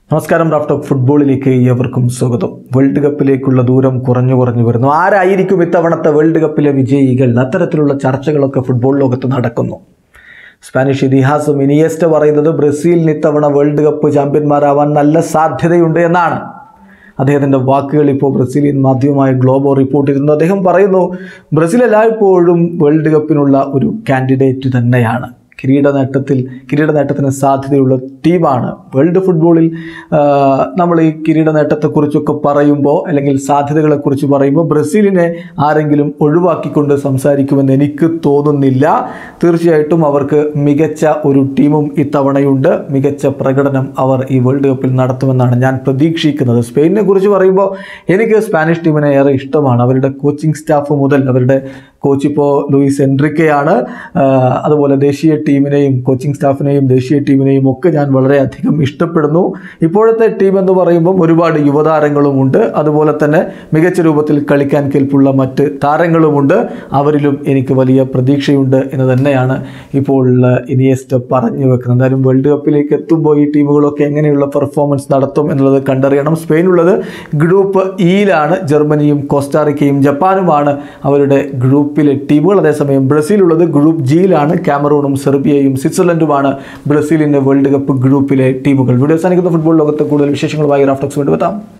നമസ്കാരം റാഫ്റ്റോക്ക് ഫുട്ബോളിലേക്ക് ഏവർക്കും സ്വാഗതം വേൾഡ് കപ്പിലേക്കുള്ള ദൂരം കുറഞ്ഞു കുറഞ്ഞു വരുന്നു ആരായിരിക്കും ഇത്തവണത്തെ വേൾഡ് കപ്പിലെ വിജയികൾ അത്തരത്തിലുള്ള ചർച്ചകളൊക്കെ ഫുട്ബോൾ ലോകത്ത് നടക്കുന്നു സ്പാനിഷ് ഇതിഹാസം ഇനിയസ്റ്റ് പറയുന്നത് ബ്രസീലിന് ഇത്തവണ വേൾഡ് കപ്പ് ചാമ്പ്യന്മാരാവാൻ നല്ല സാധ്യതയുണ്ട് എന്നാണ് അദ്ദേഹത്തിൻ്റെ വാക്കുകൾ ഇപ്പോൾ ബ്രസീലിയൻ മാധ്യമമായ ഗ്ലോബോ റിപ്പോർട്ട് ചെയ്യുന്നു അദ്ദേഹം പറയുന്നു ബ്രസീൽ എല്ലായ്പ്പോഴും വേൾഡ് കപ്പിനുള്ള ഒരു കാൻഡിഡേറ്റ് തന്നെയാണ് കിരീട നേട്ടത്തിൽ കിരീട നേട്ടത്തിന് സാധ്യതയുള്ള ടീമാണ് വേൾഡ് ഫുട്ബോളിൽ ആ, നമ്മൾ ഈ കിരീട നേട്ടത്തെക്കുറിച്ചൊക്കെ പറയുമ്പോൾ അല്ലെങ്കിൽ സാധ്യതകളെക്കുറിച്ച് പറയുമ്പോൾ ബ്രസീലിനെ ആരെങ്കിലും ഒഴിവാക്കിക്കൊണ്ട് സംസാരിക്കുമെന്ന് എനിക്ക് തോന്നുന്നില്ല തീർച്ചയായിട്ടും അവർക്ക് മികച്ച ഒരു ടീമും ഇത്തവണയുണ്ട് മികച്ച പ്രകടനം അവർ ഈ വേൾഡ് കപ്പിൽ നടത്തുമെന്നാണ് ഞാൻ പ്രതീക്ഷിക്കുന്നത് സ്പെയിനിനെ കുറിച്ച് പറയുമ്പോൾ എനിക്ക് സ്പാനിഷ് ടീമിനെ ഏറെ ഇഷ്ടമാണ് അവരുടെ കോച്ചിങ് സ്റ്റാഫ് മുതൽ അവരുടെ കോച്ച് ഇപ്പോൾ ലൂയിസ് എൻട്രിക്കയാണ് ആ, അതുപോലെ ദേശീയ ടീമിനെയും കോച്ചിങ് സ്റ്റാഫിനെയും ദേശീയ ടീമിനെയും ഒക്കെ ഞാൻ വളരെയധികം ഇഷ്ടപ്പെടുന്നു ഇപ്പോഴത്തെ ടീം എന്ന് പറയുമ്പം ഒരുപാട് യുവതാരങ്ങളുമുണ്ട് അതുപോലെ തന്നെ മികച്ച രൂപത്തിൽ കളിക്കാൻ കെൽപ്പുള്ള മറ്റ് താരങ്ങളുമുണ്ട് അവരിലും എനിക്ക് വലിയ പ്രതീക്ഷയുണ്ട് എന്ന് തന്നെയാണ് ഇപ്പോൾ ആ, ഇനിയസ്റ്റ് പറഞ്ഞു വെക്കുന്നത് എന്തായാലും വേൾഡ് കപ്പിലേക്ക് എത്തുമ്പോൾ ഈ ടീമുകളൊക്കെ എങ്ങനെയുള്ള പെർഫോമൻസ് നടത്തും എന്നുള്ളത് കണ്ടറിയണം സ്പെയിനുള്ളത് ഗ്രൂപ്പ് ഇയിലാണ് ജർമ്മനിയും കോസ്റ്റാറിക്കയും ജപ്പാനുമാണ് അവരുടെ ഗ്രൂപ്പിലെ ടീമുകൾ അതേസമയം ബ്രസീലുള്ളത് ഗ്രൂപ്പ് ജിയിലാണ് കാമറൂണും സെർബിയയും സ്വിറ്റ്സർലൻഡുമാണ് ബ്രസീലിൻ്റെ വേൾഡ് കപ്പ് ഗ്രൂപ്പിലെ ടീമുകൾ വീഡിയോ സാധിക്കുന്ന ഫുട്ബോൾ ലോകത്തെ കൂടുതൽ വിശേഷങ്ങളുമായി റാഫ്റ്റോക്സ് വേണ്ടി എത്താം